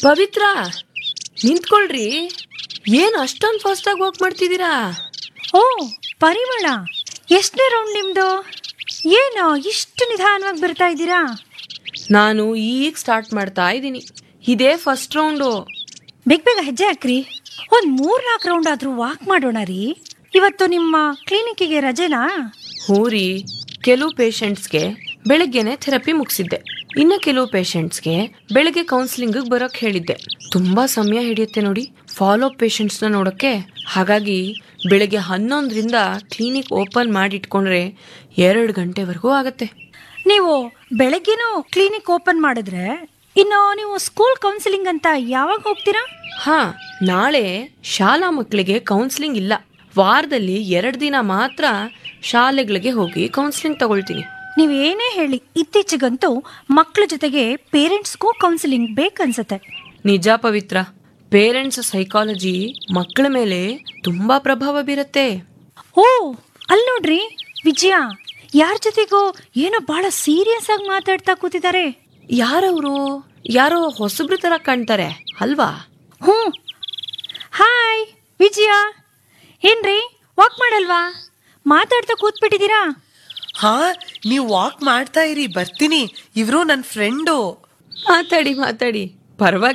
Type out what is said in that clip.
ಪವಿತ್ರ ನಿಂತ್ಕೊಳ್ರಿ ಏನು ಅಷ್ಟೊಂದು ಫಾಸ್ಟಾಗಿ ವಾಕ್ ಮಾಡ್ತಿದ್ದೀರಾ ಓ ಪರಿಮಳ ಎಷ್ಟನೇ ರೌಂಡ್ ನಿಮ್ದು ಏನು ಇಷ್ಟು ನಿಧಾನವಾಗಿ ಬರ್ತಾ ಇದ್ದೀರಾ ನಾನು ಈಗ ಸ್ಟಾರ್ಟ್ ಮಾಡ್ತಾ ಇದ್ದೀನಿ ಇದೇ ಫಸ್ಟ್ ರೌಂಡು ಬೇಗ ಬೇಗ ಹೆಜ್ಜೆ ಹಾಕ್ರಿ ಒಂದ್ ಮೂರ್ ನಾಲ್ಕು ರೌಂಡ್ ಆದ್ರೂ ವಾಕ್ ಮಾಡೋಣ ರೀ ಇವತ್ತು ನಿಮ್ಮ ಕ್ಲಿನಿಕ್ಕಿಗೆ ರಜೆನಾ ಹ್ಞೂ ರೀ ಕೆಲವು ಪೇಷಂಟ್ಸ್ಗೆ ಬೆಳಗ್ಗೆನೆ ಥೆರಪಿ ಮುಗಿಸಿದ್ದೆ ಇನ್ನು ಕೆಲವು ಪೇಷಂಟ್ಸ್ಗೆ ಬೆಳಗ್ಗೆ ಕೌನ್ಸಿಲಿಂಗಿಗೆ ಬರೋಕ್ಕೆ ಹೇಳಿದ್ದೆ ತುಂಬ ಸಮಯ ಹಿಡಿಯುತ್ತೆ ನೋಡಿ ಫಾಲೋ ಅಪ್ ಪೇಷಂಟ್ಸ್ನ ನೋಡೋಕ್ಕೆ ಹಾಗಾಗಿ ಬೆಳಗ್ಗೆ ಹನ್ನೊಂದರಿಂದ ಕ್ಲಿನಿಕ್ ಓಪನ್ ಮಾಡಿಟ್ಕೊಂಡ್ರೆ ಎರಡು ಗಂಟೆವರೆಗೂ ಆಗತ್ತೆ ನೀವು ಬೆಳಗ್ಗೆನೂ ಕ್ಲಿನಿಕ್ ಓಪನ್ ಮಾಡಿದ್ರೆ ಇನ್ನು ನೀವು ಸ್ಕೂಲ್ ಕೌನ್ಸಿಲಿಂಗ್ ಅಂತ ಯಾವಾಗ ಹೋಗ್ತೀರಾ ಹಾ ನಾಳೆ ಶಾಲಾ ಮಕ್ಕಳಿಗೆ ಕೌನ್ಸಿಲಿಂಗ್ ಇಲ್ಲ ವಾರದಲ್ಲಿ ಎರಡು ದಿನ ಮಾತ್ರ ಶಾಲೆಗಳಿಗೆ ಹೋಗಿ ಕೌನ್ಸಿಲಿಂಗ್ ತಗೊಳ್ತೀನಿ ನೀವು ಏನೇ ಹೇಳಿ ಇತ್ತೀಚೆಗಂತೂ ಮಕ್ಕಳ ಜೊತೆಗೆ ಪೇರೆಂಟ್ಸ್ಗೂ ಕೌನ್ಸಿಲಿಂಗ್ ಬೇಕನ್ಸತ್ತೆ ನಿಜ ಪವಿತ್ರ ಪೇರೆಂಟ್ಸ್ ಸೈಕಾಲಜಿ ಮಕ್ಕಳ ಮೇಲೆ ತುಂಬಾ ಪ್ರಭಾವ ಬೀರತ್ತೆ ಓ ಅಲ್ಲಿ ನೋಡ್ರಿ ವಿಜಯ ಯಾರ ಜೊತೆಗೋ ಏನೋ ಬಹಳ ಸೀರಿಯಸ್ ಆಗಿ ಮಾತಾಡ್ತಾ ಕೂತಿದ್ದಾರೆ ಯಾರವರು ಯಾರೋ ಹೊಸಬ್ರ ತರ ಕಾಣ್ತಾರೆ ಅಲ್ವಾ ಹ್ಞೂ ಹಾಯ್ ವಿಜಯ ಏನ್ರಿ ವಾಕ್ ಮಾಡಲ್ವಾ ಮಾತಾಡ್ತಾ ಕೂತ್ಬಿಟ್ಟಿದ್ದೀರಾ ಹಾ ನೀವು ವಾಕ್ ಮಾಡ್ತಾ ಇರಿ ಬರ್ತೀನಿ ಇವ್ರು ನನ್ನ ಫ್ರೆಂಡು ಮಾತಾಡಿ ಮಾತಾಡಿ ಪರವಾಗಿಲ್ಲ